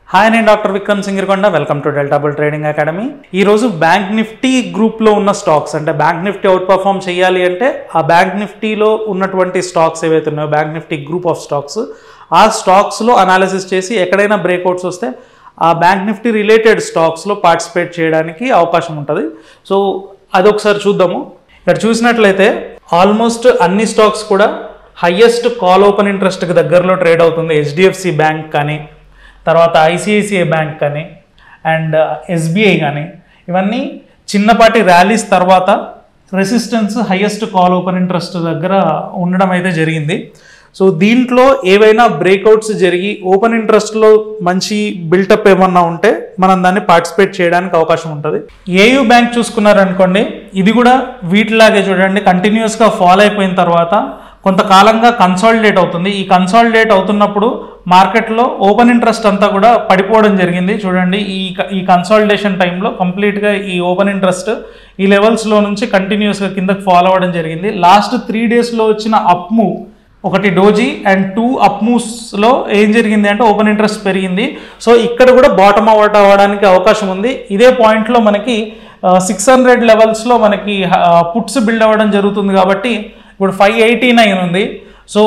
hi నేను doctor Vikram Singirkonda welcome to Deltabull trading academy ఈ రోజు బ్యాంక్ నిఫ్టీ గ్రూప్లో ఉన్న స్టాక్స్ అంటే బ్యాంక్ నిఫ్టీ అవుట్ పర్ఫామ్ చేయాలి అంటే ఆ బ్యాంక్ నిఫ్టీలో ఉన్నటువంటి స్టాక్స్ ఏవైతే ఉన్నాయో bank Nifty group of stocks ఆ స్టాక్స్లో అనాలిసిస్ చేసి ఎక్కడైనా బ్రేక్అవుట్స్ వస్తే ఆ బ్యాంక్ నిఫ్టీ రిలేటెడ్ స్టాక్స్లో పార్టిసిపేట్ చేయడానికి అవకాశం ఉంటుంది సో అదొకసారి చూద్దాము ఇక్కడ చూసినట్లయితే ఆల్మోస్ట్ అన్ని స్టాక్స్ కూడా హయ్యెస్ట్ కాల్ ఓపెన్ ఇంట్రెస్ట్కి దగ్గరలో ట్రేడ్ అవుతుంది హెచ్డిఎఫ్సి బ్యాంక్ కానీ తర్వాత ఐసిఐసిఐ బ్యాంక్ కానీ అండ్ ఎస్బీఐ కానీ ఇవన్నీ చిన్నపాటి ర్యాలీస్ తర్వాత resistance highest call open interest దగ్గర ఉండడం అయితే జరిగింది సో దీంట్లో ఏవైనా బ్రేక్అవుట్స్ జరిగి ఓపెన్ ఇంట్రెస్ట్లో మంచి బిల్టప్ ఏమన్నా ఉంటే మనం దాన్ని పార్టిసిపేట్ చేయడానికి అవకాశం ఉంటుంది ఏయూ బ్యాంక్ చూసుకున్నారనుకోండి ఇది కూడా వీటిలాగే చూడండి కంటిన్యూస్గా ఫాలో అయిపోయిన తర్వాత కొంతకాలంగా కన్సాలిడేట్ అవుతుంది ఈ కన్సాలిడేట్ అవుతున్నప్పుడు మార్కెట్లో ఓపెన్ ఇంట్రెస్ట్ అంతా కూడా పడిపోవడం జరిగింది చూడండి ఈ ఈ కన్సాలిడేషన్ టైంలో కంప్లీట్గా ఈ ఓపెన్ ఇంట్రెస్ట్ ఈ లెవెల్స్లో నుంచి కంటిన్యూస్గా కిందకి ఫాలో అవ్వడం జరిగింది లాస్ట్ త్రీ డేస్లో వచ్చిన అప్ మూవ్ ఒకటి డోజీ అండ్ టూ అప్ మూవ్స్లో ఏం జరిగింది అంటే ఓపెన్ ఇంట్రెస్ట్ పెరిగింది సో ఇక్కడ కూడా బాటమ్ అవుట్ అవ్వడానికి అవకాశం ఉంది ఇదే పాయింట్లో మనకి సిక్స్ హండ్రెడ్ లెవెల్స్లో మనకి పుట్స్ బిల్డ్ అవ్వడం జరుగుతుంది కాబట్టి ఇప్పుడు ఫైవ్ ఎయిటీ నైన్ ఉంది సో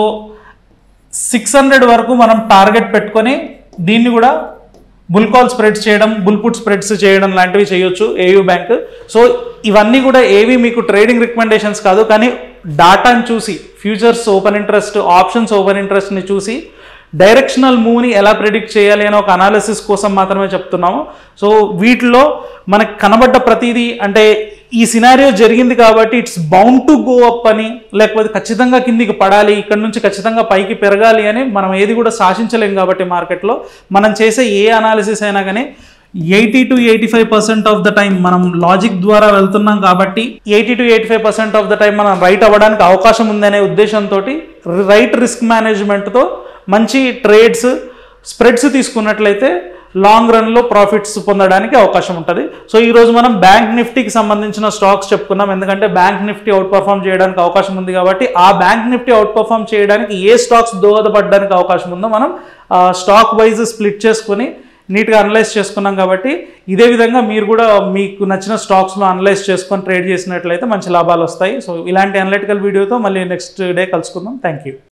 సిక్స్ హండ్రెడ్ వరకు మనం టార్గెట్ పెట్టుకొని దీన్ని కూడా బుల్ కాల్ స్ప్రెడ్స్ చేయడం బుల్ పుట్ స్ప్రెడ్స్ చేయడం లాంటివి చేయొచ్చు ఏయూ బ్యాంక్ సో ఇవన్నీ కూడా ఏవి మీకు ట్రేడింగ్ రికమెండేషన్స్ కాదు కానీ డాటాని చూసి futures open interest options open ఇంట్రెస్ట్ని చూసి డైరెక్షనల్ మూవ్ని ఎలా ప్రిడిక్ట్ చేయాలి అనే ఒక అనాలిసిస్ కోసం మాత్రమే చెప్తున్నాము సో వీటిలో మనకు కనబడ్డ ప్రతిదీ అంటే ఈ సినారియో జరిగింది కాబట్టి it's bound to go up అని లేకపోతే ఖచ్చితంగా కిందికి పడాలి ఇక్కడ నుంచి ఖచ్చితంగా పైకి పెరగాలి అని మనం ఏది కూడా శాసించలేం కాబట్టి మార్కెట్లో మనం చేసే ఏ అనాలిసిస్ అయినా కానీ eighty to eighty five percent of the time మనం లాజిక్ ద్వారా వెళ్తున్నాం కాబట్టి eighty to eighty five percent of the time మనం రైట్ అవ్వడానికి అవకాశం ఉందనే ఉద్దేశంతో రైట్ రిస్క్ మేనేజ్మెంట్తో మంచి ట్రేడ్స్ స్ప్రెడ్స్ తీసుకున్నట్లయితే లాంగ్ రన్లో ప్రాఫిట్స్ పొందడానికి అవకాశం ఉంటుంది సో ఈరోజు మనం బ్యాంక్ నిఫ్టీకి సంబంధించిన స్టాక్స్ చెప్పుకున్నాం ఎందుకంటే బ్యాంక్ నిఫ్టీ అవుట్ పర్ఫామ్ చేయడానికి అవకాశం ఉంది కాబట్టి ఆ బ్యాంక్ నిఫ్టీ అవుట్ పర్ఫామ్ చేయడానికి ఏ స్టాక్స్ దోహదపడడానికి అవకాశం ఉందో మనం స్టాక్ వైజ్ స్ప్లిట్ చేసుకొని నీట్గా అనలైజ్ చేసుకున్నాం కాబట్టి ఇదే విధంగా మీరు కూడా మీకు నచ్చిన స్టాక్స్లో అనలైజ్ చేసుకొని ట్రేడ్ చేసినట్లయితే మంచి లాభాలు వస్తాయి సో ఇలాంటి అనలిటికల్ వీడియోతో మళ్ళీ నెక్స్ట్ డే కలుసుకుందాం థ్యాంక్ యూ